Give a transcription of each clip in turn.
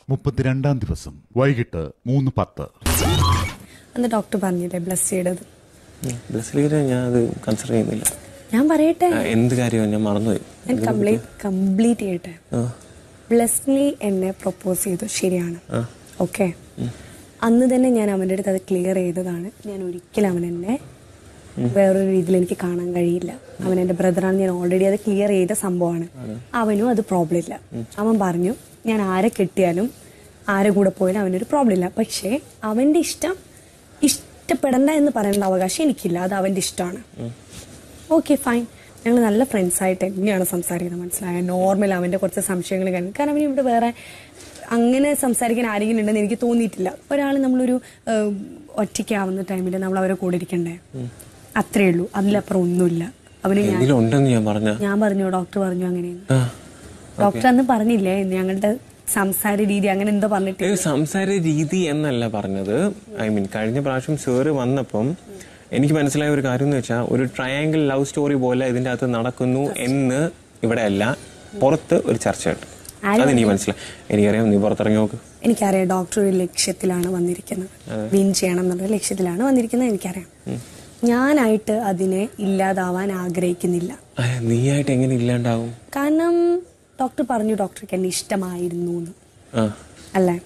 മുപ്പത്തിരണ്ടാം ദിവസം വൈകിട്ട് മൂന്ന് പത്ത് അന്ന് ഡോക്ടർ പറഞ്ഞില്ലേ ബ്ലസ് ചെയ്തത് ബ്ലസ്സിലേക്ക് ഞാൻ അത് കൺസിഡർ ചെയ്യുന്നില്ല ഞാൻ പറയട്ടെ ആ, എന്ത് കാര്യമാണ് ഞാൻ മറന്നുപോയി ഞാൻ കംപ്ലീറ്റ് കംപ്ലീറ്റ് ചെയ്യട്ടെ ആ, ബ്ലസ്ലി എന്നെ പ്രപ്പോസ് ചെയ്തു ശരിയാണ് ആ. ഓക്കെ അന്ന് തന്നെ ഞാൻ അവൻ്റെ അടുത്ത് അത് ക്ലിയർ ചെയ്തതാണ് ഞാൻ ഒരിക്കലും അവൻ എന്നെ വേറൊരു രീതിയിൽ എനിക്ക് കാണാൻ കഴിയില്ല അവൻ എൻ്റെ ബ്രദറാണ് ഞാൻ ഓൾറെഡി അത് ക്ലിയർ ചെയ്ത സംഭവമാണ് അവനും അത് പ്രോബ്ലം ഇല്ല അവൻ പറഞ്ഞു ഞാൻ ആരെ കെട്ടിയാലും ആരെ കൂടെ പോയാലും അവനൊരു പ്രോബ്ലം ഇല്ല പക്ഷേ അവൻ്റെ ഇഷ്ടം ഇഷ്ടപ്പെടണ്ട എന്ന് പറയാനുള്ള അവകാശം എനിക്കില്ല അത് അവൻ്റെ ഇഷ്ടമാണ് ഓക്കെ ഫൈൻ ഞങ്ങൾ നല്ല ഫ്രണ്ട്സ് ആയിട്ട് തന്നെയാണ് സംസാരിക്കുന്നത് മനസ്സിലായ നോർമൽ അവൻ്റെ കുറച്ച് സംശയങ്ങൾ കഴിഞ്ഞു കാരണം അവന് ഇവിടെ വേറെ അങ്ങനെ സംസാരിക്കാൻ ആരെങ്കിലും ഉണ്ടെന്ന് എനിക്ക് തോന്നിയിട്ടില്ല ഒരാൾ നമ്മളൊരു ഏഹ്, ഒറ്റയ്ക്കാവുന്ന ടൈമിൽ നമ്മൾ അവരെ കൂടെ ഇരിക്കണ്ടേ അത്രേ ഉള്ളൂ അതിലപ്പുറം ഒന്നുമില്ല അവന് ഞാൻ എന്തെങ്കിലും ഉണ്ടെന്ന് ഞാൻ പറഞ്ഞ ഞാൻ പറഞ്ഞു ഡോക്ടർ പറഞ്ഞു അങ്ങനെയെന്ന് ഡോക്ടർ അന്ന് പറഞ്ഞില്ലേ ഞങ്ങളുടെ സംസാര രീതി അങ്ങനെ എന്തോ പറഞ്ഞിട്ട് സംസാര രീതി എന്നല്ല പറഞ്ഞത് ഐ മീൻ കഴിഞ്ഞ പ്രാവശ്യം സാറ് വന്നപ്പം എനിക്ക് മനസ്സിലായ ഒരു കാര്യം എന്ന് വെച്ചാൽ ഒരു ട്രയാങ്കിൾ ലവ് സ്റ്റോറി പോലെ ഇതിന്റെ അകത്ത് നടക്കുന്നു എന്ന് ഇവിടെ അല്ല പുറത്ത് ഒരു ചർച്ചയുണ്ട് അതെനിക്ക് മനസ്സിലായി എനിക്കറിയാം നീ പുറത്തിറങ്ങി നോക്ക് എനിക്കറിയാം ഡോക്ടർ ഒരു ലക്ഷ്യത്തിലാണ് വന്നിരിക്കുന്നത് വിൻ ചെയ്യണം എന്നുള്ള ലക്ഷ്യത്തിലാണ് വന്നിരിക്കുന്നത് എനിക്കറിയാം ഞാനായിട്ട് അതിനെ ഇല്ലാതാവാൻ ആഗ്രഹിക്കുന്നില്ല ആ, നീയായിട്ട് എങ്ങനെ ഇല്ലാണ്ടാവും കാരണം ഡോക്ടർ പറഞ്ഞു ഡോക്ടർക്ക് എന്നെ ഇഷ്ടമായിരുന്നു എന്ന് ആ അല്ലേ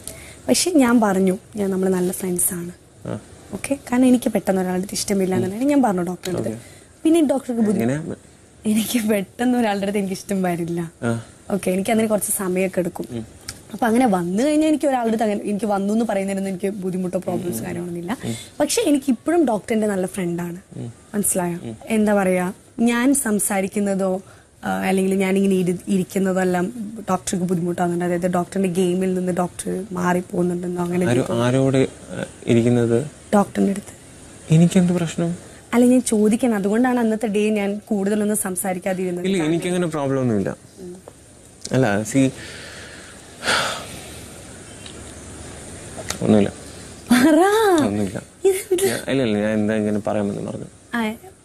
പക്ഷെ ഞാൻ പറഞ്ഞു ഞാൻ നമ്മൾ നല്ല ഫ്രണ്ട്സ് ആണ് ആ. ഓക്കെ കാരണം എനിക്ക് പെട്ടെന്ന് ഒരാളുടെ അടുത്ത് ഇഷ്ടമില്ല എന്നുണ്ടെങ്കിൽ ഞാൻ പറഞ്ഞു ഡോക്ടറിൻ്റെ അടുത്ത് പിന്നെ ഡോക്ടർക്ക് ബുദ്ധി എങ്ങനെ എനിക്ക് പെട്ടെന്ന് ഒരാളുടെ അടുത്ത് എനിക്ക് ഇഷ്ടം വരില്ല ആ. ഓക്കെ എനിക്ക് അതിന് കുറച്ച് സമയമൊക്കെ എടുക്കും അപ്പൊ അങ്ങനെ വന്നു കഴിഞ്ഞാൽ എനിക്ക് ഒരാളുടെ അടുത്ത് അങ്ങനെ എനിക്ക് വന്നു എന്ന് പറയുന്നതിനൊന്നും എനിക്ക് ബുദ്ധിമുട്ടോ പ്രോബ്ലംസ് കാര്യങ്ങളൊന്നുമില്ല പക്ഷെ എനിക്ക് ഇപ്പോഴും ഡോക്ടറിന്റെ നല്ല ഫ്രണ്ടാണ് മനസ്സിലായോ എന്താ പറയാ ഞാൻ സംസാരിക്കുന്നതോ ആ, അല്ലെങ്കിൽ ഞാനിങ്ങനെ ഇരി- ഇരിക്കുന്നതോ എല്ലാം ഡോക്ടർക്ക് ബുദ്ധിമുട്ടാകുന്നുണ്ട് അതായത് ഡോക്ടറിന്റെ ഗെയിമിൽ നിന്ന് ഡോക്ടർ മാറിപ്പോകുന്നുണ്ടെന്നോ അങ്ങനെ ആരോ ആരോട് ആ, ഇരിക്കുന്നത് ഡോക്ടറിന്റെ അടുത്ത് എനിക്കെന്ത് പ്രശ്നം അല്ല ഞാൻ ചോദിക്കണം അതുകൊണ്ടാണ് അന്നത്തെ ഡേ ഞാൻ കൂടുതലൊന്നും സംസാരിക്കാതിരുന്നത് ഇല്ല എനിക്കങ്ങനെ പ്രോബ്ലം ഒന്നുമില്ല അല്ല സി ഒന്നുമില്ല പറ ഒന്നുമില്ല ഞാൻ- ഇല്ല ഇല്ല ഞാൻ എന്താ ഇങ്ങനെ പറയാമെന്ന് പറഞ്ഞു ആ,